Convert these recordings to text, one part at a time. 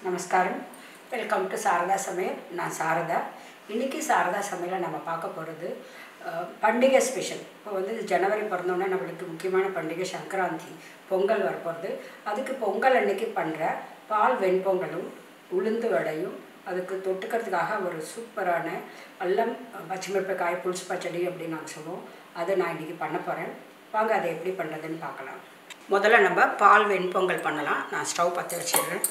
நமஸ்காரம் welcome to Saradha சமையல் நான் சாரதா இன்றைக்கி சாரதா சமையலை நம்ம பார்க்க போகிறது பண்டிகை ஸ்பெஷல் இப்போ வந்து ஜனவரி பிறந்தோன்னே நம்மளுக்கு முக்கியமான பண்டிகை சங்கராந்தி பொங்கல் வரப்போகிறது அதுக்கு பொங்கல் அன்னைக்கு பண்ணுற பால் வெண்பொங்கலும் உளுந்து வடையும் அதுக்கு தொட்டுக்கிறதுக்காக ஒரு சூப்பரான அல்லம் பச்சைமிரப்பக்காய் புளிச்சு பச்சடி அப்படின்னு நாங்கள் சொல்லுவோம் அதை நான் இன்றைக்கி பண்ண போகிறேன் வாங்க அதை எப்படி பண்ணுறதுன்னு பார்க்கலாம் முதல்ல நம்ம பால் வெண்பொங்கல் பண்ணலாம் நான் ஸ்டவ் பற்ற வச்சிடுறேன்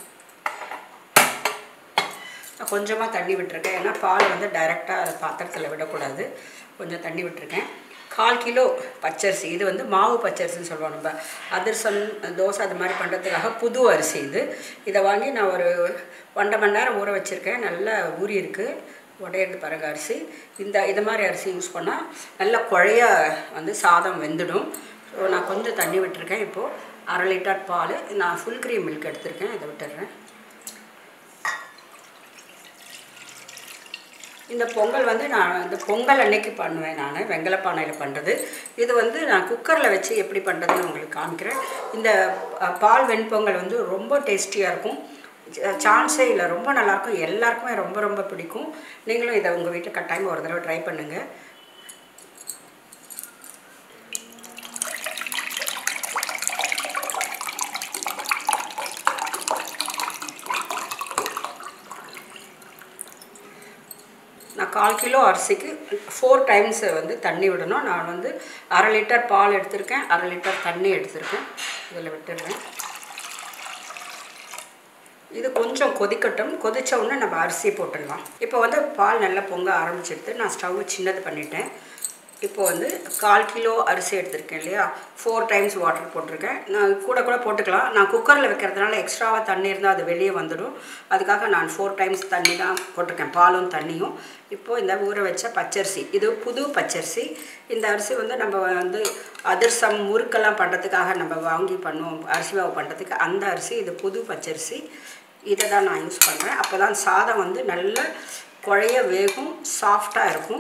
நான் கொஞ்சமாக தண்ணி விட்டுருக்கேன் ஏன்னா பால் வந்து டைரெக்டாக அதை பாத்திரத்தில் விடக்கூடாது கொஞ்சம் தண்ணி விட்டுருக்கேன் கால் கிலோ பச்சரிசி இது வந்து மாவு பச்சரிசின்னு சொல்லுவோம் நம்ம அதிர்சம் தோசை அது மாதிரி பண்ணுறதுக்காக புது அரிசி இது இதை வாங்கி நான் ஒரு ஒன்றரை மணி நேரம் ஊற வச்சுருக்கேன் நல்லா ஊறி இருக்குது உடையிறது பிறகு அரிசி இந்த இது மாதிரி அரிசி யூஸ் பண்ணால் நல்லா குழைய வந்து சாதம் வெந்துடும் ஸோ நான் கொஞ்சம் தண்ணி விட்டுருக்கேன் இப்போது அரை லிட்டர் பால் நான் ஃபுல் க்ரீம் மில்க் எடுத்திருக்கேன் இதை விட்டுடுறேன் இந்த பொங்கல் வந்து நான் இந்த பொங்கல் அன்னைக்கு பண்ணுவேன் நான் வெங்கல பானையில் பண்ணுறது இது வந்து நான் குக்கரில் வச்சு எப்படி பண்ணுறதுன்னு உங்களுக்கு காமிக்கிறேன் இந்த அஹ், பால் வெண்பொங்கல் வந்து ரொம்ப டேஸ்டியாக இருக்கும் சான்ஸே இல்லை ரொம்ப நல்லாயிருக்கும் எல்லாருக்குமே ரொம்ப ரொம்ப பிடிக்கும் நீங்களும் இதை உங்கள் வீட்டில் கட்டாயம் ஒரு தடவை ட்ரை பண்ணுங்கள் நான் கால் கிலோ அரிசிக்கு ஃபோர் டைம்ஸ் வந்து தண்ணி விடணும் நான் வந்து அரை லிட்டர் பால் எடுத்திருக்கேன் அரை லிட்டர் தண்ணி எடுத்திருக்கேன் இதில் விட்டுடுறேன் இது கொஞ்சம் கொதிக்கட்டும் கொதிச்ச உடனே நம்ம அரிசி போட்டுடலாம் இப்போ வந்து பால் நல்லா பொங்க ஆரம்பிச்சிடுது நான் ஸ்டவ் சின்னது பண்ணிட்டேன் இப்போ வந்து கால் கிலோ அரிசி எடுத்திருக்கேன் இல்லையா ஃபோர் டைம்ஸ் வாட்டர் போட்டிருக்கேன் நான் கூட கூட போட்டுக்கலாம் நான் குக்கரில் வைக்கிறதுனால எக்ஸ்ட்ராவாக தண்ணி இருந்தால் அது வெளியே வந்துடும் அதுக்காக நான் ஃபோர் டைம்ஸ் தண்ணி தான் போட்டிருக்கேன் பாலும் தண்ணியும் இப்போது இந்த ஊற வச்ச பச்சரிசி இது புது பச்சரிசி இந்த அரிசி வந்து நம்ம வந்து அதிர்சம் முறுக்கெல்லாம் பண்ணுறதுக்காக நம்ம வாங்கி பண்ணுவோம் அரிசி மாவு பண்ணுறதுக்கு அந்த அரிசி இது புது பச்சரிசி இதை தான் நான் யூஸ் பண்ணுறேன் அப்போ தான் சாதம் வந்து நல்ல குழைய வேகும் சாஃப்டாக இருக்கும்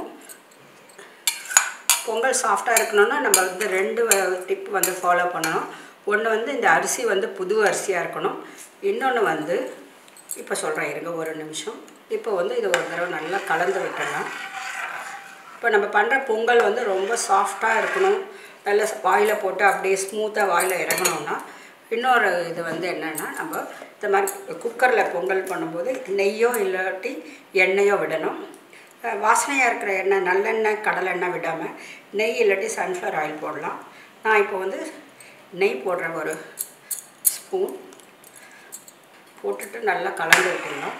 பொங்கல் சாஃப்டாக இருக்கணும்னா நம்ம வந்து ரெண்டு டிப் வந்து ஃபாலோ பண்ணணும் ஒன்று வந்து இந்த அரிசி வந்து புது அரிசியாக இருக்கணும் இன்னொன்று வந்து இப்போ சொல்கிறேன் இருங்க ஒரு நிமிஷம் இப்போ வந்து இது ஒரு தடவை நல்லா கலந்து விட்டுடலாம் இப்போ நம்ம பண்ணுற பொங்கல் வந்து ரொம்ப சாஃப்டாக இருக்கணும் நல்ல வாயில் போட்டு அப்படியே ஸ்மூத்தாக வாயில் இறங்கணும்னா இன்னொரு இது வந்து என்னென்னா நம்ம இந்த மாதிரி குக்கரில் பொங்கல் பண்ணும்போது நெய்யோ இல்லாட்டி எண்ணெயோ விடணும் அஹ் வாசனையாக இருக்கிற எண்ணெய் நல்லெண்ணெய் கடலெண்ணெய் விடாமல் நெய் இல்லாட்டி சன்ஃப்ளவர் ஆயில் போடலாம் நான் இப்போ வந்து நெய் போடுறேன் ஒரு ஸ்பூன் போட்டுட்டு நல்லா கலந்து விட்டுடலாம்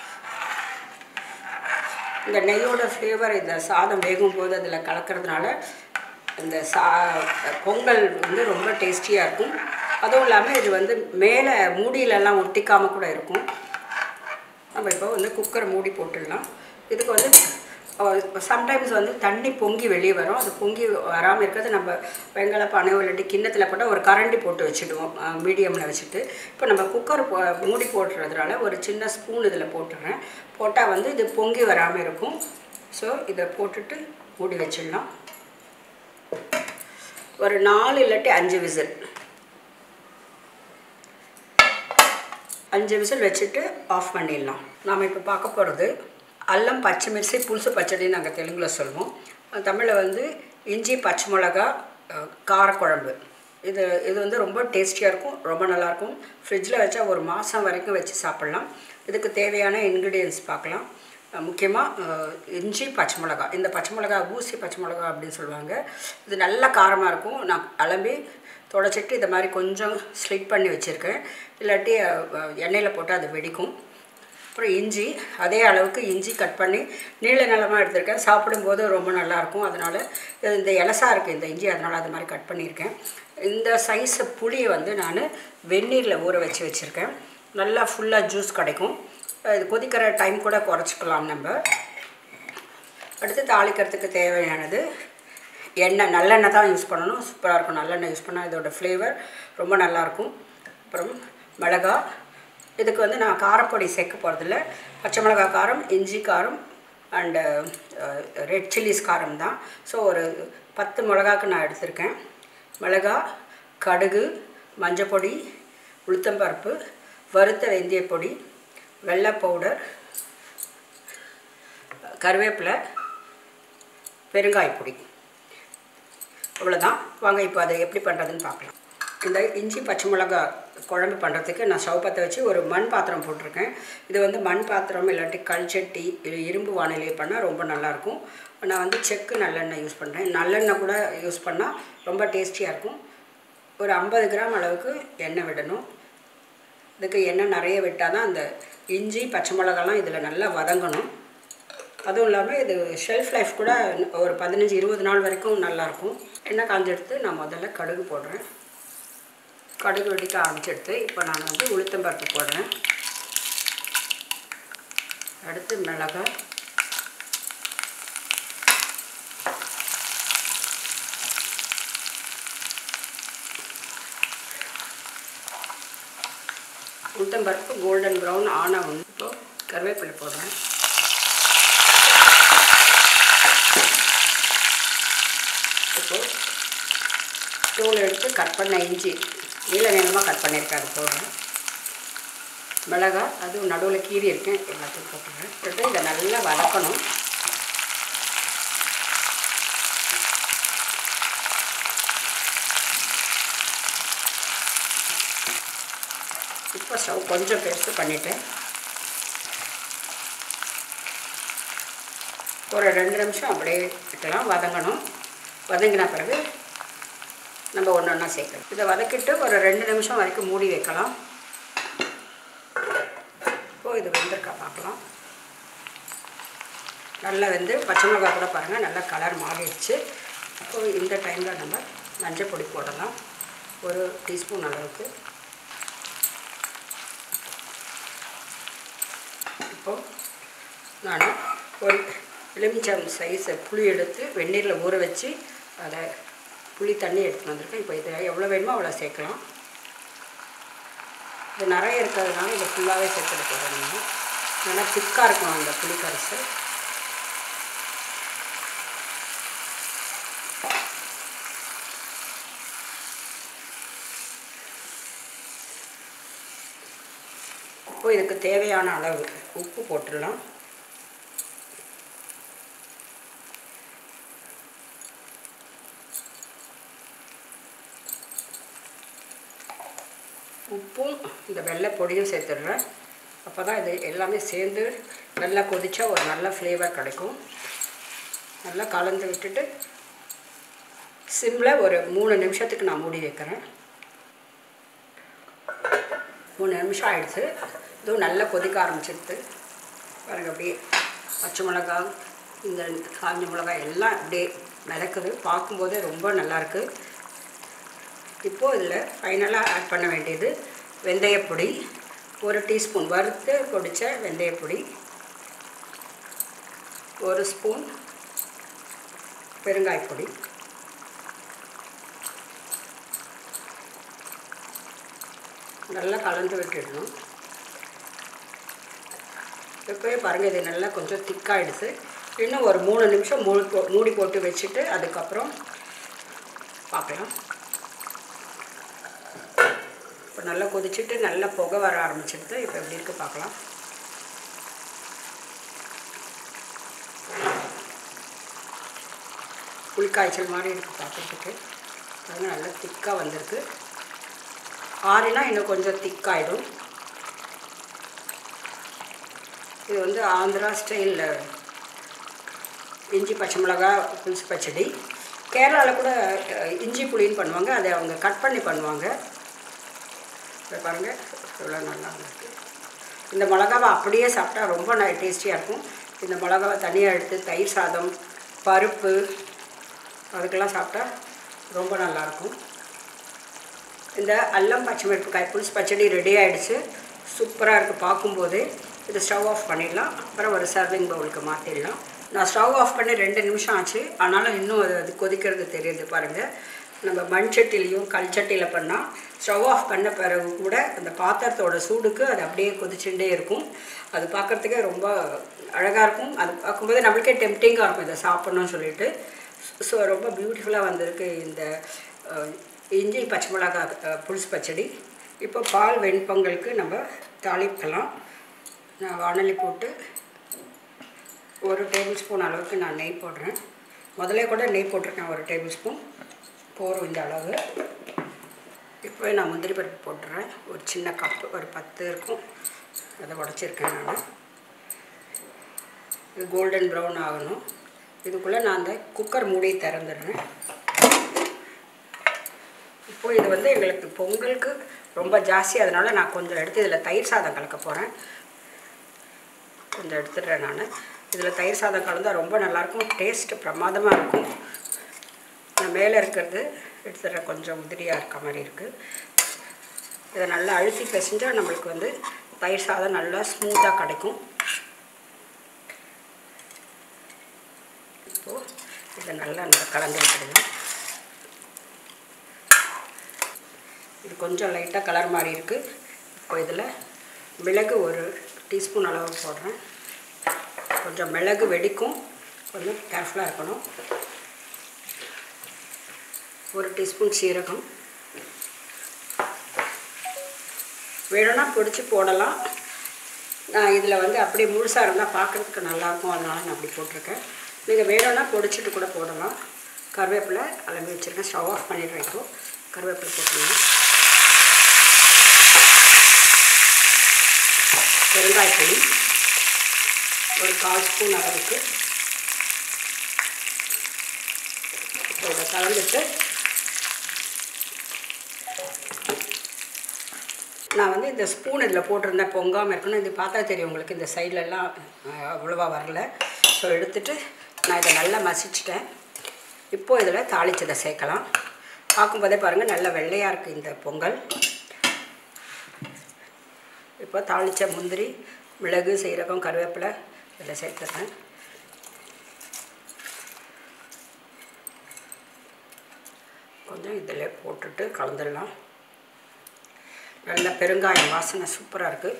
இந்த நெய்யோட ஃப்ளேவர் இந்த சாதம் வேகும் போது அதில் கலக்கிறதுனால இந்த சா பொங்கல் வந்து ரொம்ப டேஸ்டியாக இருக்கும் அதுவும் இல்லாமல் இது வந்து மேலே மூடியிலெல்லாம் ஒட்டிக்காமல் கூட இருக்கும் நம்ம இப்போ வந்து குக்கர் மூடி போட்டுடலாம் இதுக்கு வந்து சம்டைம்ஸ் வந்து தண்ணி பொங்கி வெளியே வரும் அது பொங்கி வராமல் இருக்கிறது நம்ம வெங்கல பானையோ இல்லாட்டி கிண்ணத்தில் போட்டால் ஒரு கரண்டி போட்டு வச்சுடுவோம் மீடியமில் வச்சுட்டு இப்போ நம்ம குக்கர் போ மூடி போட்டுறதுனால ஒரு சின்ன ஸ்பூன் இதில் போட்டுடுறேன் போட்டால் வந்து இது பொங்கி வராமல் இருக்கும் ஸோ இதை போட்டுட்டு மூடி வச்சிடலாம் ஒரு நாலு இல்லாட்டி அஞ்சு விசில் அஞ்சு விசில் வச்சுட்டு ஆஃப் பண்ணிடலாம் நாம் இப்போ பார்க்க போகிறது அல்லம் பச்சை மிர்ச்சி புதுசு பச்சடின்னு நாங்கள் தெலுங்கில் சொல்லுவோம் தமிழில் வந்து இஞ்சி பச்சை மிளகா அஹ், காரக்குழம்பு இது இது வந்து ரொம்ப டேஸ்டியாக இருக்கும் ரொம்ப நல்லாயிருக்கும் ஃப்ரிட்ஜில் வச்சா ஒரு மாதம் வரைக்கும் வச்சு சாப்பிட்லாம் இதுக்கு தேவையான இன்க்ரீடியன்ஸ் பார்க்கலாம் முக்கியமாக இஞ்சி பச்சை மிளகா இந்த பச்சை மிளகா ஊசி பச்சை மிளகா அப்படின்னு சொல்லுவாங்க இது நல்ல காரமாக இருக்கும் நான் அலம்பி தொடச்சிட்டு இதை மாதிரி கொஞ்சம் ஸ்லிட் பண்ணி வச்சுருக்கேன் இல்லாட்டி அஹ், எண்ணெயில் போட்டு அது வெடிக்கும் அப்புறம் இஞ்சி அதே அளவுக்கு இஞ்சி கட் பண்ணி நீள நிலமாக எடுத்திருக்கேன் சாப்பிடும்போது ரொம்ப நல்லாயிருக்கும் அதனால் இந்த இலசாக இருக்குது இந்த இஞ்சி அதனால் அது மாதிரி கட் பண்ணியிருக்கேன் இந்த சைஸு புளியை வந்து நான் வெந்நீரில் ஊற வச்சு வச்சுருக்கேன் நல்லா ஃபுல்லாக ஜூஸ் கிடைக்கும் இது கொதிக்கிற டைம் கூட குறைச்சிக்கலாம் நம்ம அடுத்து தாளிக்கிறதுக்கு தேவையானது எண்ணெய் நல்லெண்ணெய் தான் யூஸ் பண்ணணும் சூப்பராக இருக்கும் நல்லெண்ணெய் யூஸ் பண்ணால் இதோட ஃப்ளேவர் ரொம்ப நல்லாயிருக்கும் அப்புறம் மிளகா இதுக்கு வந்து நான் காரப்பொடி சேர்க்க போகிறதில்ல பச்சை மிளகா காரம் இஞ்சி காரம் அண்டு ரெட் சில்லிஸ் காரம் தான் ஸோ ஒரு பத்து மிளகாக்கு நான் எடுத்திருக்கேன் மிளகா கடுகு மஞ்சப்பொடி உளுத்தம்பருப்பு வறுத்த வெந்தய பொடி வெள்ளை பவுடர் கருவேப்பிலை பெருங்காயப்பொடி அவ்வளோதான் வாங்க இப்போ அதை எப்படி பண்ணுறதுன்னு பார்க்கலாம் இந்த இஞ்சி பச்சை மிளகா குழம்பு பண்ணுறதுக்கு நான் ஸ்டவ் பற்ற வச்சு ஒரு மண் பாத்திரம் போட்டிருக்கேன் இது வந்து மண் பாத்திரம் இல்லாட்டி கல் சட்டி இல்லை இரும்பு வானிலை பண்ணால் ரொம்ப நல்லாயிருக்கும் நான் வந்து செக்கு நல்லெண்ணெய் யூஸ் பண்ணுறேன் நல்லெண்ணெய் கூட யூஸ் பண்ணால் ரொம்ப டேஸ்டியாக இருக்கும் ஒரு ஐம்பது கிராம் அளவுக்கு எண்ணெய் விடணும் இதுக்கு எண்ணெய் நிறைய விட்டால் தான் அந்த இஞ்சி பச்சை மிளகாலாம் இதில் நல்லா வதங்கணும் அதுவும் இல்லாமல் இது ஷெல்ஃப் லைஃப் கூட ஒரு பதினஞ்சு இருபது நாள் வரைக்கும் நல்லாயிருக்கும் எண்ணெய் காஞ்செடுத்து நான் முதல்ல கடுகு போடுறேன் கடுகு வெடிக்க ஆரம்பிச்செடுத்து இப்போ நான் வந்து உளுத்தம்பருப்பு போடுறேன் அடுத்து மிளகாய் உளுத்தம்பருப்பு கோல்டன் ப்ரௌன் ஆன ஒன்று இப்போது கருவேப்பிலை போடுறேன் இப்போது தோல் எடுத்து கட் பண்ண இஞ்சி நீள நீளமாக கட் பண்ணியிருக்கேன் அது போடுறேன் மிளகாய் அதுவும் நடுவில் கீறி இருக்கேன் எல்லாத்தையும் போட்டுறேன் போட்டு இதை நல்லா வதக்கணும் இப்போ ஸ்டவ் கொஞ்சம் பெருசு பண்ணிவிட்டேன் ஒரு ரெண்டு நிமிஷம் அப்படியே விட்டுலாம் வதங்கணும் வதங்கின பிறகு நம்ம ஒன்று ஒன்றா சேர்க்கணும் இதை வதக்கிட்டு ஒரு ரெண்டு நிமிஷம் வரைக்கும் மூடி வைக்கலாம் இப்போது இது வெந்திருக்கா பார்க்கலாம் நல்லா வெந்து பச்சை மிளகாய் கூட பாருங்கள் நல்லா கலர் மாறிடுச்சு இப்போது இந்த டைமில் நம்ம மஞ்சள் பொடி போடலாம் ஒரு டீஸ்பூன் அளவுக்கு இப்போது நான் ஒரு எலுமிச்சம் சைஸை புளி எடுத்து வெந்நீரில் ஊற வச்சு அதை புளி தண்ணி எடுத்துகிட்டு வந்திருக்கேன் இப்போ இதை எவ்வளோ வேணுமோ அவ்வளோ சேர்க்கலாம் இது நிறைய இருக்கிறதுனால இதை ஃபுல்லாகவே சேர்த்துட்டு போகிறேன் நீங்கள் நல்லா திக்காக இருக்கும் அந்த புளி கரைசு இப்போ இதுக்கு தேவையான அளவு உப்பு போட்டுடலாம் உப்பும் இந்த வெள்ளை பொடியும் சேர்த்துடுறேன் அப்போ தான் இது எல்லாமே சேர்ந்து நல்லா கொதிச்சா ஒரு நல்ல ஃப்ளேவர் கிடைக்கும் நல்லா கலந்து விட்டுட்டு சிம்மில் ஒரு மூணு நிமிஷத்துக்கு நான் மூடி வைக்கிறேன் மூணு நிமிஷம் ஆயிடுச்சு இதுவும் நல்லா கொதிக்க ஆரம்பிச்சிடுது பாருங்க அப்படியே பச்சை மிளகாய் இந்த காஞ்ச மிளகாய் எல்லாம் அப்படியே மிதக்குது பார்க்கும்போதே ரொம்ப நல்லாயிருக்கு இப்போது இதில் ஃபைனலாக ஆட் பண்ண வேண்டியது வெந்தயப்பொடி ஒரு டீஸ்பூன் வறுத்து பொடித்த வெந்தயப்பொடி ஒரு ஸ்பூன் பெருங்காயப்பொடி நல்லா கலந்து விட்டுடணும் இப்போயே பாருங்கள் இது நல்லா கொஞ்சம் திக்காயிடுச்சு இன்னும் ஒரு மூணு நிமிஷம் மூடி போ மூடி போட்டு வச்சுட்டு அதுக்கப்புறம் பார்க்கலாம் இப்போ நல்லா கொதிச்சுட்டு நல்லா புகை வர ஆரம்பிச்சிடுது இப்போ எப்படி இருக்கு பார்க்கலாம் புளிக்காய்ச்சல் மாதிரி இருக்குது பார்க்குறதுக்கு அது நல்லா திக்காக வந்திருக்கு ஆறினா இன்னும் கொஞ்சம் திக்காயிடும் இது வந்து ஆந்திரா ஸ்டைலில் இஞ்சி பச்சை மிளகா புளிச்சு பச்சடி கேரளாவில் கூட அஹ், இஞ்சி புளின்னு பண்ணுவாங்க அதை அவங்க கட் பண்ணி பண்ணுவாங்க இதை பாருங்கள் இவ்வளோ நல்லா இருக்கு இந்த மிளகாவை அப்படியே சாப்பிட்டா ரொம்ப ந டேஸ்டியாக இருக்கும் இந்த மிளகாவை தனியாக எடுத்து தயிர் சாதம் பருப்பு அதுக்கெல்லாம் சாப்பிட்டா ரொம்ப நல்லாயிருக்கும் இந்த அல்லம் பச்சை மிரப்பக்காய் புளிச்சு பச்சடி ரெடி ஆகிடுச்சு சூப்பராக இருக்குது பார்க்கும்போதே இது ஸ்டவ் ஆஃப் பண்ணிடலாம் அப்புறம் ஒரு சர்விங் பவுலுக்கு மாற்றிடலாம் நான் ஸ்டவ் ஆஃப் பண்ணி ரெண்டு நிமிஷம் ஆச்சு ஆனாலும் இன்னும் அது அது கொதிக்கிறது தெரியுது பாருங்கள் நம்ம மண் சட்டிலையும் கல் சட்டியில் பண்ணால் ஸ்டவ் ஆஃப் பண்ண பிறகு கூட அந்த பாத்திரத்தோட சூடுக்கு அது அப்படியே கொதிச்சுட்டே இருக்கும் அது பார்க்குறதுக்கே ரொம்ப அழகாக இருக்கும் அது பார்க்கும்போது நம்மளுக்கே டெம்டிங்காக இருக்கும் இதை சாப்பிட்ணும்னு சொல்லிட்டு ஸோ ரொம்ப பியூட்டிஃபுல்லாக வந்திருக்கு இந்த அஹ், இஞ்சி பச்சை மிளகாய் அஹ், புளிச்சு பச்சடி இப்போ பால் வெண்பொங்கலுக்கு நம்ம தாளிக்கலாம் நான் வானலி போட்டு ஒரு டேபிள் ஸ்பூன் அளவுக்கு நான் நெய் போடுறேன் முதல்ல கூட நெய் போட்டிருக்கேன் ஒரு டேபிள் ஸ்பூன் போரும் இந்த அளவு இப்போ நான் முந்திரி பருப்பு போட்டுறேன் ஒரு சின்ன கப்பு ஒரு பத்து இருக்கும் அதை உடச்சிருக்கேன் நான் இது கோல்டன் ப்ரௌன் ஆகணும் இதுக்குள்ளே நான் அந்த குக்கர் மூடி திறந்துடுறேன் இப்போது இது வந்து எங்களுக்கு பொங்கலுக்கு ரொம்ப ஜாஸ்தி அதனால் நான் கொஞ்சம் எடுத்து இதில் தயிர் சாதம் கலக்க போகிறேன் கொஞ்சம் எடுத்துடுறேன் நான் இதில் தயிர் சாதம் கலந்தால் ரொம்ப நல்லாயிருக்கும் டேஸ்ட்டு பிரமாதமாக இருக்கும் நான் மேலே இருக்கிறது எடுத்துடுறேன் கொஞ்சம் உதிரியாக இருக்க மாதிரி இருக்குது இதை நல்லா அழுத்தி பிசைஞ்சால் நம்மளுக்கு வந்து தயிர் சாதம் நல்லா ஸ்மூத்தாக கிடைக்கும் இப்போது இதை நல்லா நல்லா கலந்து விட்டுடுங்க இது கொஞ்சம் லைட்டாக கலர் மாதிரி இருக்குது இப்போ இதில் மிளகு ஒரு டீஸ்பூன் அளவு போடுறேன் கொஞ்சம் மிளகு வெடிக்கும் கொஞ்சம் கேர்ஃபுல்லாக இருக்கணும் ஒரு டீஸ்பூன் சீரகம் வேணும்னா பிடிச்சி போடலாம் நான் இதில் வந்து அப்படியே முழுசாக இருந்தால் பார்க்குறதுக்கு நல்லாயிருக்கும் அதனால நான் அப்படி போட்டிருக்கேன் நீங்கள் வேணும்னா பொடிச்சிட்டு கூட போடலாம் கருவேப்பிலை அலம்பி வச்சுருக்கேன் ஸ்டவ் ஆஃப் பண்ணிடுறேன் இப்போ கருவேப்பிலை போட்டுருங்க பெருங்காயப்பொடி ஒரு கால் ஸ்பூன் அளவுக்கு இப்போ இதை கலந்துட்டு நான் வந்து இந்த ஸ்பூன் இதில் போட்டிருந்தேன் பொங்காமல் இருக்கணும் இது பார்த்தா தெரியும் உங்களுக்கு இந்த சைட்லலாம் அவ்வளோவா வரல ஸோ எடுத்துட்டு நான் இதை நல்லா மசிச்சிட்டேன் இப்போது இதில் தாளிச்சதை சேர்க்கலாம் பார்க்கும்போதே பாருங்கள் நல்ல வெள்ளையாக இருக்குது இந்த பொங்கல் இப்போ தாளித்த முந்திரி மிளகு சீரகம் கருவேப்பிலை இதில் சேர்த்துறேன் கொஞ்சம் இதில் போட்டுட்டு கலந்துடலாம் நல்ல பெருங்காயம் வாசனை சூப்பராக இருக்குது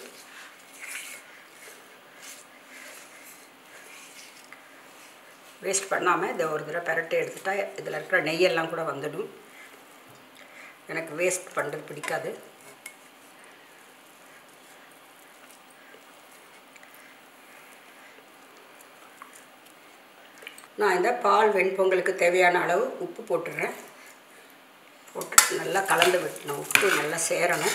வேஸ்ட் பண்ணாமல் இதை ஒரு தடவை பெரட்டி எடுத்துட்டா இதில் இருக்கிற நெய்யெல்லாம் கூட வந்துடும் எனக்கு வேஸ்ட் பண்ணுறது பிடிக்காது நான் இந்த பால் வெண்பொங்கலுக்கு தேவையான அளவு உப்பு போட்டுடுறேன் போட்டு நல்லா கலந்து விட்டணும் உப்பு நல்லா சேரணும்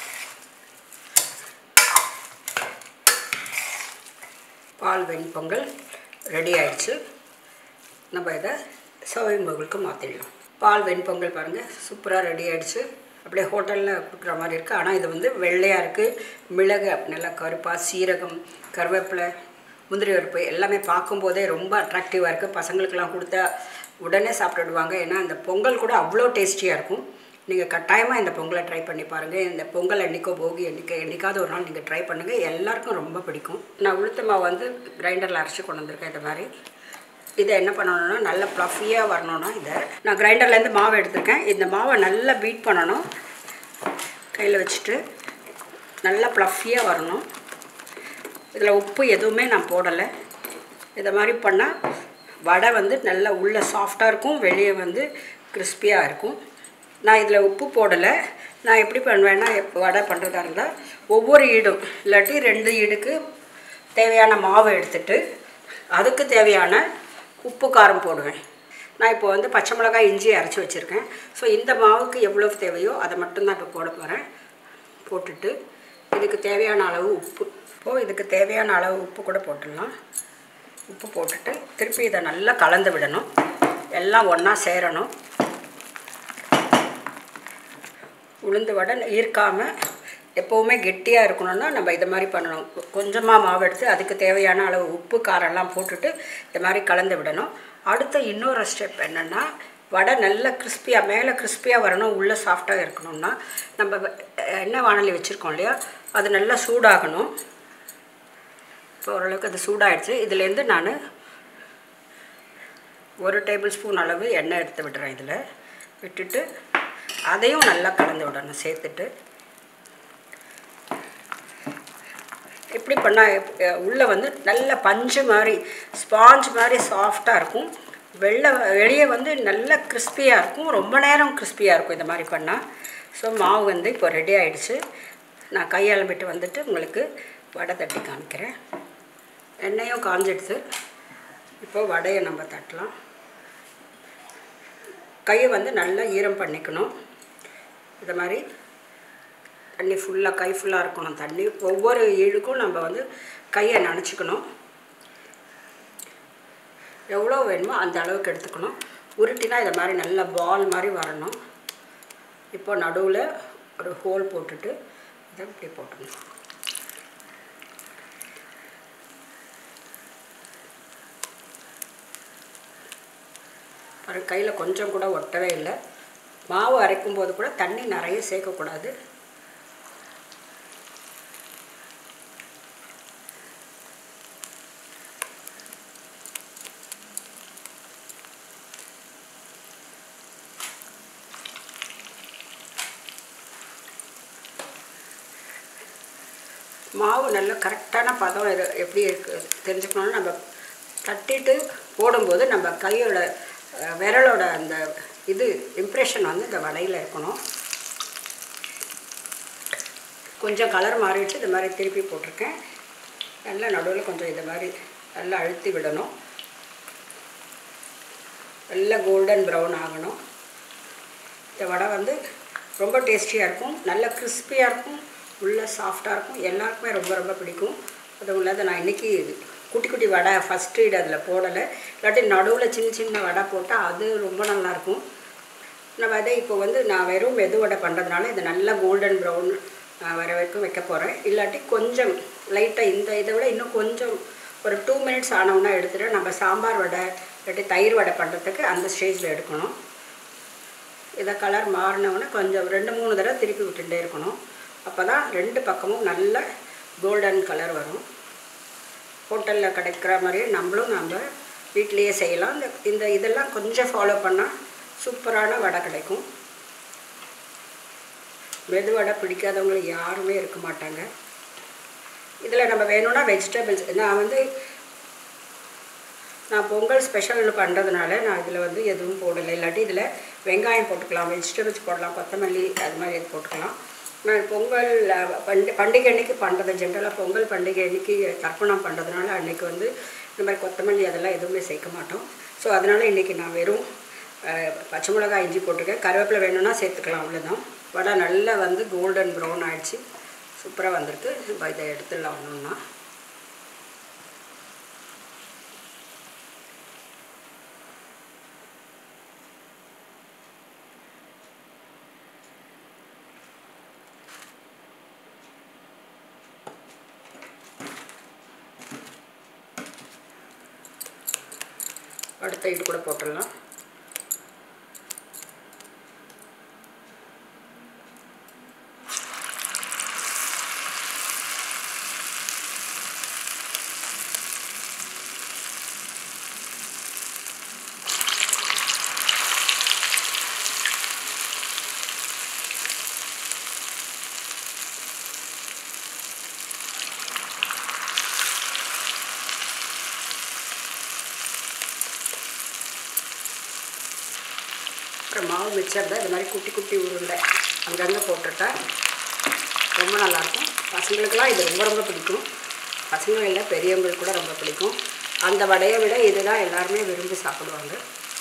பால் வெண்பொங்கல் ரெடி ஆயிடுச்சு நம்ம இதை சர்விங் பொங்கலுக்கு மாற்றிடலாம் பால் வெண்பொங்கல் பாருங்கள் சூப்பராக ரெடி ஆயிடுச்சு அப்படியே ஹோட்டலில் கொடுக்குற மாதிரி இருக்குது ஆனால் இது வந்து வெள்ளையாக இருக்குது மிளகு நல்லா கருப்பாக சீரகம் கருவேப்பிலை முந்திரி பருப்பு எல்லாமே பார்க்கும்போதே ரொம்ப அட்ராக்டிவாக இருக்குது பசங்களுக்கெல்லாம் கொடுத்தா உடனே சாப்பிட்டுடுவாங்க ஏன்னா இந்த பொங்கல் கூட அவ்வளோ டேஸ்டியாக இருக்கும் நீங்கள் கட்டாயமாக இந்த பொங்கலை ட்ரை பண்ணி பாருங்கள் இந்த பொங்கல் என்றைக்கோ போகி என்றைக்கோ என்றைக்காவது ஒரு நாள் நீங்கள் ட்ரை பண்ணுங்கள் எல்லாருக்கும் ரொம்ப பிடிக்கும் நான் உளுத்த மாவு வந்து கிரைண்டரில் அரைச்சி கொண்டு வந்திருக்கேன் இந்த மாதிரி இதை என்ன பண்ணணும்னா நல்ல ப்ளஃபியாக வரணும்னா இதை நான் கிரைண்டர்லேருந்து மாவு எடுத்திருக்கேன் இந்த மாவை நல்லா பீட் பண்ணணும் கையில் வச்சுட்டு நல்லா ப்ளஃபியாக வரணும் இதில் உப்பு எதுவுமே நான் போடலை இதை மாதிரி பண்ணால் வடை வந்து நல்லா உள்ளே சாஃப்டாக இருக்கும் வெளியே வந்து கிறிஸ்பியாக இருக்கும் நான் இதில் உப்பு போடலை நான் எப்படி பண்ணுவேன்னா எப்ப வடை பண்ணுறதா இருந்தால் ஒவ்வொரு ஈடும் இல்லாட்டி ரெண்டு ஈடுக்கு தேவையான மாவு எடுத்துட்டு அதுக்கு தேவையான உப்பு காரம் போடுவேன் நான் இப்போ வந்து பச்சை மிளகாய் இஞ்சி அரைச்சி வச்சுருக்கேன் ஸோ இந்த மாவுக்கு எவ்வளோ தேவையோ அதை மட்டும்தான் இப்போ போட போகிறேன் போட்டுட்டு இதுக்கு தேவையான அளவு உப்பு இப்போது இதுக்கு தேவையான அளவு உப்பு கூட போட்டுடலாம் உப்பு போட்டுட்டு திருப்பி இதை நல்லா கலந்து விடணும் எல்லாம் ஒன்றா சேரணும் உளுந்து வடை ஈர்க்காமல் எப்போவுமே கெட்டியாக இருக்கணும்னா நம்ம இதை மாதிரி பண்ணணும் கொஞ்சமாக மாவு எடுத்து அதுக்கு தேவையான அளவு உப்பு காரம்லாம் போட்டுட்டு இந்த மாதிரி கலந்து விடணும் அடுத்த இன்னொரு ஸ்டெப் என்னென்னா வடை நல்லா கிறிஸ்பியாக மேலே கிறிஸ்பியாக வரணும் உள்ளே சாஃப்டாக இருக்கணும்னா நம்ம எண்ணெய் வானலி வச்சுருக்கோம் இல்லையா அது நல்லா சூடாகணும் இப்போ ஓரளவுக்கு அது சூடாகிடுச்சு இதுலேருந்து நான் ஒரு டேபிள் ஸ்பூன் அளவு எண்ணெய் எடுத்து விடுறேன் இதில் விட்டுட்டு அதையும் நல்லா கலந்து விடணும் சேர்த்துட்டு இப்படி பண்ணால் உள்ளே வந்து நல்ல பஞ்சு மாதிரி ஸ்பாஞ்ச் மாதிரி சாஃப்டாக இருக்கும் வெள்ளை வெளியே வந்து நல்ல கிறிஸ்பியாக இருக்கும் ரொம்ப நேரம் கிறிஸ்பியாக இருக்கும் இந்த மாதிரி பண்ணால் ஸோ மாவு வந்து இப்போ ரெடி ஆகிடுச்சு நான் கையாளம்பிட்டு வந்துட்டு உங்களுக்கு வடை தட்டி காமிக்கிறேன் எண்ணெயும் காஞ்சிடுது இப்போ வடையை நம்ம தட்டலாம் கையை வந்து நல்லா ஈரம் பண்ணிக்கணும் இது மாதிரி தண்ணி ஃபுல்லாக கை ஃபுல்லாக இருக்கணும் தண்ணி ஒவ்வொரு இழுக்கும் நம்ம வந்து கையை நனைச்சிக்கணும் எவ்வளோ வேணுமோ அந்த அளவுக்கு எடுத்துக்கணும் உருட்டினா இதை மாதிரி நல்ல பால் மாதிரி வரணும் இப்போ நடுவில் ஒரு ஹோல் போட்டுட்டு இதை இப்படி போட்டுக்கணும் பாருங்க கையில் கொஞ்சம் கூட ஒட்டவே இல்லை மாவு அரைக்கும் போது கூட தண்ணி நிறைய சேர்க்கக்கூடாது மாவு நல்ல கரெக்டான பதம் இது எப்படி இருக்கு தெரிஞ்சுக்கணும்னு நம்ம தட்டிட்டு போடும்போது நம்ம கையோட அஹ், விரலோட அந்த இது இம்ப்ரெஷன் வந்து இந்த வடையில் இருக்கணும் கொஞ்சம் கலர் மாறிடுச்சு இந்த மாதிரி திருப்பி போட்டிருக்கேன் நல்லா நடுவில் கொஞ்சம் இந்த மாதிரி நல்லா அழுத்தி விடணும் நல்லா கோல்டன் ப்ரௌன் ஆகணும் இந்த வடை வந்து ரொம்ப டேஸ்டியாக இருக்கும் நல்ல கிறிஸ்பியாக இருக்கும் உள்ளே சாஃப்டாக இருக்கும் எல்லாருக்குமே ரொம்ப ரொம்ப பிடிக்கும் அதுவும் இல்லாத நான் இன்றைக்கி குட்டி குட்டி வடை ஃபஸ்ட்டு இது அதில் போடலை இல்லாட்டி நடுவில் சின்ன சின்ன வடை போட்டால் அது ரொம்ப நல்லாயிருக்கும் நம்ம அதை இப்போ வந்து நான் வெறும் மெது வடை பண்ணுறதுனால இது நல்லா கோல்டன் ப்ரௌன் வர வரைக்கும் வைக்க போகிறேன் இல்லாட்டி கொஞ்சம் லைட்டாக இந்த இதை விட இன்னும் கொஞ்சம் ஒரு டூ மினிட்ஸ் ஆனவுன்னா எடுத்துகிட்டு நம்ம சாம்பார் வடை இல்லாட்டி தயிர் வடை பண்ணுறதுக்கு அந்த ஸ்டேஜில் எடுக்கணும் இதை கலர் மாறினவுடனே கொஞ்சம் ரெண்டு மூணு தடவை திருப்பி விட்டுட்டே இருக்கணும் அப்போ தான் ரெண்டு பக்கமும் நல்ல கோல்டன் கலர் வரும் ஹோட்டலில் கிடைக்கிற மாதிரியே நம்மளும் நம்ம வீட்டிலேயே செய்யலாம் இந்த இந்த இதெல்லாம் கொஞ்சம் ஃபாலோ பண்ணால் சூப்பரான வடை கிடைக்கும் மெது வடை பிடிக்காதவங்க யாருமே இருக்க மாட்டாங்க இதில் நம்ம வேணும்னா வெஜிடபிள்ஸ் நான் வந்து நான் பொங்கல் ஸ்பெஷல்னு பண்ணுறதுனால நான் இதில் வந்து எதுவும் போடலை இல்லாட்டி இதில் வெங்காயம் போட்டுக்கலாம் வெஜிடபிள்ஸ் போடலாம் கொத்தமல்லி அது மாதிரி இது போட்டுக்கலாம் நான் பொங்கல் அஹ், பண்டி பண்டிகை அன்னைக்கு பண்ணுறது ஜென்ரலாக பொங்கல் பண்டிகை அன்னைக்கு தர்ப்பணம் பண்ணுறதுனால அன்னைக்கு வந்து இந்த மாதிரி கொத்தமல்லி அதெல்லாம் எதுவுமே சேர்க்க மாட்டோம் ஸோ அதனால் இன்றைக்கி நான் வெறும் அஹ், பச்சை மிளகாய் இஞ்சி போட்டிருக்கேன் கருவேப்பிலை வேணும்னா சேர்த்துக்கலாம் அவ்வளோதான் வடை நல்லா வந்து கோல்டன் ப்ரௌன் ஆயிடுச்சு சூப்பராக வந்திருக்கு இப்போ இதை எடுத்துடலாம் ஒன்றுன்னா அடுத்த இது கூட போட்டுடலாம் அப்புறம் மாவு மிச்சம் தான் இது மாதிரி குட்டி குட்டி உருண்டை அங்கங்கே போட்டுட்டா ரொம்ப நல்லாயிருக்கும் பசங்களுக்கெல்லாம் இது ரொம்ப ரொம்ப பிடிக்கும் பசங்க இல்லை பெரியவங்களுக்கு கூட ரொம்ப பிடிக்கும் அந்த வடையை விட இதுதான் எல்லாருமே விரும்பி சாப்பிடுவாங்க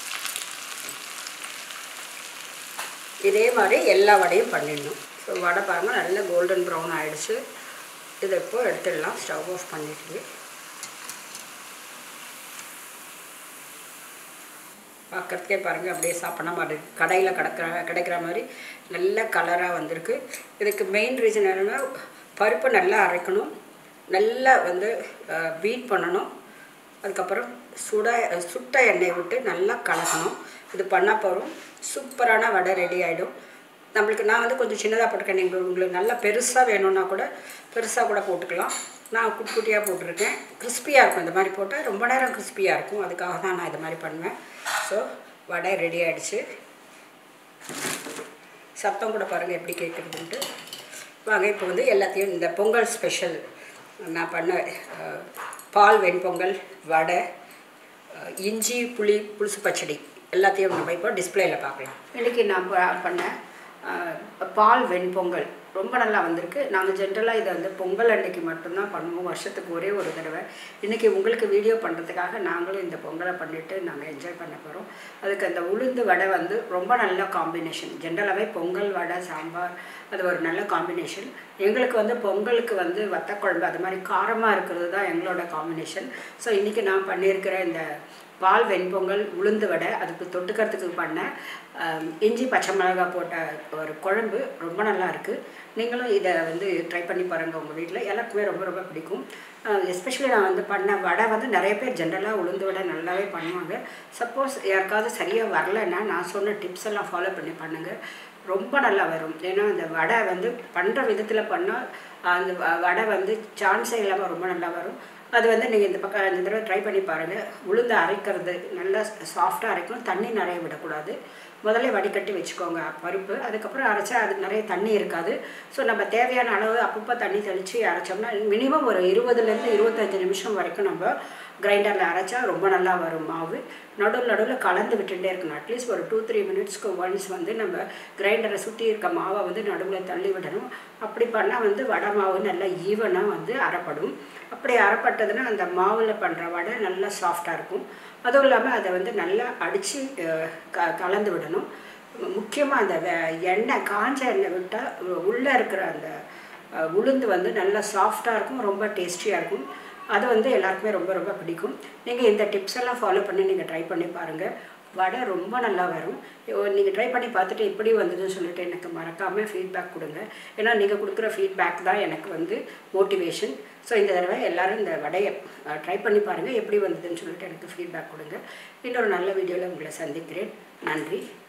இதே மாதிரி எல்லா வடையும் பண்ணிடணும் ஸோ வடை பாருங்கள் நல்ல கோல்டன் ப்ரௌன் ஆயிடுச்சு இதை இப்போ எடுத்துடலாம் ஸ்டவ் ஆஃப் பண்ணிட்டு பார்க்கறதுக்கே பாருங்கள் அப்படியே சாப்பிட்ற மாதிரி இருக்கு. கடையில் கிடக்கிற கிடைக்கிற மாதிரி நல்ல கலராக வந்திருக்கு இதுக்கு மெயின் ரீசன் என்னென்னா பருப்பு நல்லா அரைக்கணும் நல்லா வந்து பீட் பண்ணணும் அதுக்கப்புறம் சுட சுட்ட எண்ணெயை விட்டு நல்லா கலக்கணும் இது பண்ணால் போகிறோம் சூப்பரான வடை ரெடி ஆகிடும் நம்மளுக்கு நான் வந்து கொஞ்சம் சின்னதாக போட்டிருக்கேன் நீங்கள் உங்களுக்கு நல்லா பெருசாக வேணும்னா கூட பெருசாக கூட போட்டுக்கலாம் நான் குட்டி குட்டியாக போட்டிருக்கேன் கிறிஸ்பியாக இருக்கும் இந்த மாதிரி போட்டால் ரொம்ப நேரம் கிறிஸ்பியாக இருக்கும் அதுக்காக தான் நான் இது மாதிரி பண்ணுவேன் ஸோ வடை ரெடி ஆயிடுச்சு சத்தம் கூட பாருங்கள் எப்படி கேட்குறதுன்ட்டு வாங்க இப்போ வந்து எல்லாத்தையும் இந்த பொங்கல் ஸ்பெஷல் நான் பண்ண அஹ், பால் வெண்பொங்கல் வடை அஹ், இஞ்சி புளி புளிசு பச்சடி எல்லாத்தையும் நம்ம இப்போ டிஸ்பிளேயில் பார்க்கலாம் இன்றைக்கி நான் ப- பண்ண அஹ், பால் வெண்பொங்கல் ரொம்ப நல்லா வந்திருக்கு நாங்கள் ஜென்ரலாக இதை வந்து பொங்கல் அன்னைக்கு மட்டும்தான் பண்ணுவோம் வருஷத்துக்கு ஒரே ஒரு தடவை இன்றைக்கி உங்களுக்கு வீடியோ பண்ணுறதுக்காக நாங்களும் இந்த பொங்கலை பண்ணிவிட்டு நாங்கள் என்ஜாய் பண்ண போகிறோம் அதுக்கு அந்த உளுந்து வடை வந்து ரொம்ப நல்ல காம்பினேஷன் ஜென்ரலாகவே பொங்கல் வடை சாம்பார் அது ஒரு நல்ல காம்பினேஷன் எங்களுக்கு வந்து பொங்கலுக்கு வந்து வத்தக்குழம்பு அது மாதிரி காரமாக இருக்கிறது தான் எங்களோட காம்பினேஷன் ஸோ இன்றைக்கி நான் பண்ணியிருக்கிற இந்த பால் வெண்பொங்கல் உளுந்து வடை அதுக்கு தொட்டுக்கிறதுக்கு பண்ண ஆம், இஞ்சி பச்சை மிளகாய் போட்ட ஒரு குழம்பு ரொம்ப நல்லா இருக்குது நீங்களும் இதை வந்து ட்ரை பண்ணி பாருங்கள் உங்கள் வீட்டில் எல்லாருக்குமே ரொம்ப ரொம்ப பிடிக்கும் எஸ்பெஷலி நான் வந்து பண்ண வடை வந்து நிறைய பேர் ஜென்ரலாக உளுந்து வடை நல்லாவே பண்ணுவாங்க சப்போஸ் யாருக்காவது சரியாக வரலைன்னா நான் சொன்ன டிப்ஸ் எல்லாம் ஃபாலோ பண்ணி பண்ணுங்கள் ரொம்ப நல்லா வரும் ஏன்னா அந்த வடை வந்து பண்ணுற விதத்தில் பண்ணால் அந்த வ- வடை வந்து சான்ஸே இல்லாமல் ரொம்ப நல்லா வரும் அது வந்து நீங்கள் இந்த பக்கம் இந்த தடவை ட்ரை பண்ணி பாருங்கள் உளுந்து அரைக்கிறது நல்லா சாஃப்டாக அரைக்கணும் தண்ணி நிறைய விடக்கூடாது முதல்ல வடிகட்டி வச்சுக்கோங்க பருப்பு அதுக்கப்புறம் அரைச்சா அது நிறைய தண்ணி இருக்காது ஸோ நம்ம தேவையான அளவு அப்பப்போ தண்ணி தெளித்து அரைச்சோம்னா மினிமம் ஒரு இருபதுலேருந்து இருபத்தஞ்சு நிமிஷம் வரைக்கும் நம்ம கிரைண்டரில் அரைச்சா ரொம்ப நல்லா வரும் மாவு நடுவில் நடுவில் கலந்து விட்டுட்டே இருக்கணும் அட்லீஸ்ட் ஒரு டூ த்ரீ மினிட்ஸ்க்கு ஒன்ஸ் வந்து நம்ம கிரைண்டரை சுற்றி இருக்க மாவை வந்து நடுவில் தள்ளி விடணும் அப்படி பண்ணால் வந்து வடை மாவு நல்லா ஈவனாக வந்து அரைப்படும் அப்படி அரைப்பட்டதுன்னா அந்த மாவில் பண்ணுற வடை நல்லா சாஃப்டாக இருக்கும் அதுவும் இல்லாமல் அதை வந்து நல்லா அடித்து க கலந்து விடணும் முக்கியமாக அந்த வெ- எண்ணெய் காஞ்ச எண்ணெய் விட்டால் உள்ளே இருக்கிற அந்த அஹ், உளுந்து வந்து நல்லா சாஃப்டாக இருக்கும் ரொம்ப டேஸ்டியாக இருக்கும் அது வந்து எல்லாருக்குமே ரொம்ப ரொம்ப பிடிக்கும் நீங்கள் இந்த டிப்ஸ் எல்லாம் ஃபாலோ பண்ணி நீங்கள் ட்ரை பண்ணி பாருங்கள் வடை ரொம்ப நல்லா வரும் நீங்கள் ட்ரை பண்ணி பார்த்துட்டு எப்படி வந்ததுன்னு சொல்லிட்டு எனக்கு மறக்காமல் ஃபீட்பேக் கொடுங்க ஏன்னா நீங்கள் கொடுக்குற ஃபீட்பேக் தான் எனக்கு வந்து மோட்டிவேஷன் ஸோ இந்த தடவை எல்லாரும் இந்த வடையை ட்ரை பண்ணி பாருங்கள் எப்படி வந்ததுன்னு சொல்லிட்டு எனக்கு ஃபீட்பேக் கொடுங்க இன்னொரு நல்ல வீடியோவில் உங்களை சந்திக்கிறேன் நன்றி